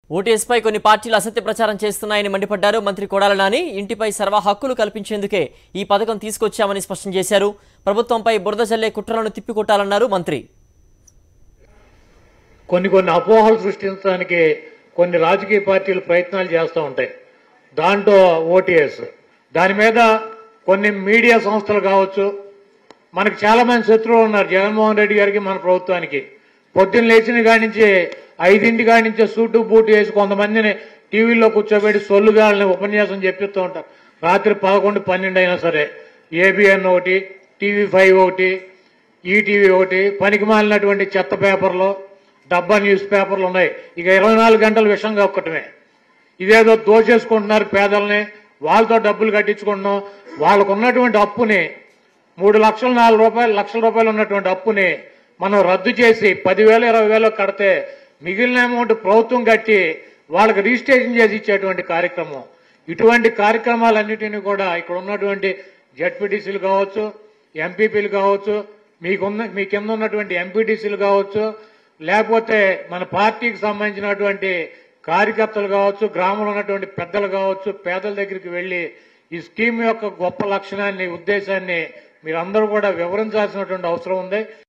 ఓటీఎస్పై కొన్ని పార్టీలు అసత్య ప్రచారం చేస్తున్నాయని మండిపడ్డారు మంత్రి కొడాల నాని ఇంటిపై సర్వ హక్కులు కల్పించేందుకే ఈ పథకం తీసుకొచ్చామని స్పష్టం చేశారు ప్రభుత్వంపై బురద జల్లే కుట్రలను తిప్పికొట్టాలన్నారు మంత్రి కొన్ని కొన్ని అపోహలు సృష్టించడానికి కొన్ని రాజకీయ పార్టీలు ప్రయత్నాలు చేస్తూ ఉంటాయి దాంట్లో ఓటీఎస్ దాని మీద కొన్ని మీడియా సంస్థలు కావచ్చు మనకు చాలా మంది శత్రువులు ఉన్నారు జగన్మోహన్ రెడ్డి గారికి మన ప్రభుత్వానికి పొద్దున్న లేచిన కాడి నుంచి ఐదింటి కాడి నుంచి సూటు బూటు వేసి కొంతమందిని టీవీలో కూర్చోబెట్టి సొల్లుగాలని ఉపన్యాసం చెప్పిస్తూ ఉంటారు రాత్రి పదకొండు పన్నెండు అయినా సరే ఏబిఎన్ ఒకటి టీవీ ఫైవ్ ఒకటి ఈటీవీ ఒకటి పనికి మాలినటువంటి చెత్త పేపర్లు డబ్బా న్యూస్ పేపర్లు ఉన్నాయి ఇక ఇరవై నాలుగు గంటల విషయం కక్కటమే ఇదేదో దోచేసుకుంటున్నారు పేదల్ని వాళ్ళతో డబ్బులు కట్టించుకుంటున్నాం వాళ్ళకు ఉన్నటువంటి అప్పుని మూడు లక్షలు నాలుగు రూపాయలు లక్షల రూపాయలు ఉన్నటువంటి అప్పుని మనం రద్దు చేసి పదివేలు ఇరవై వేలు కడితే మిగిలిన అమౌంట్ ప్రభుత్వం కట్టి వాళ్ళకి రిజిస్ట్రేషన్ చేసి ఇచ్చేటువంటి కార్యక్రమం ఇటువంటి కార్యక్రమాలన్నిటినీ కూడా ఇక్కడ ఉన్నటువంటి జడ్పీటీసీలు కావచ్చు ఎంపీపీలు కావచ్చు మీకున్న మీ కింద ఉన్నటువంటి ఎంపీటీసీలు కావచ్చు లేకపోతే మన పార్టీకి సంబంధించినటువంటి కార్యకర్తలు కావచ్చు గ్రామంలో ఉన్నటువంటి పెద్దలు కావచ్చు పేదల దగ్గరికి వెళ్లి ఈ స్కీమ్ యొక్క గొప్ప లక్షణాన్ని ఉద్దేశాన్ని మీరందరూ కూడా వివరించాల్సినటువంటి అవసరం ఉంది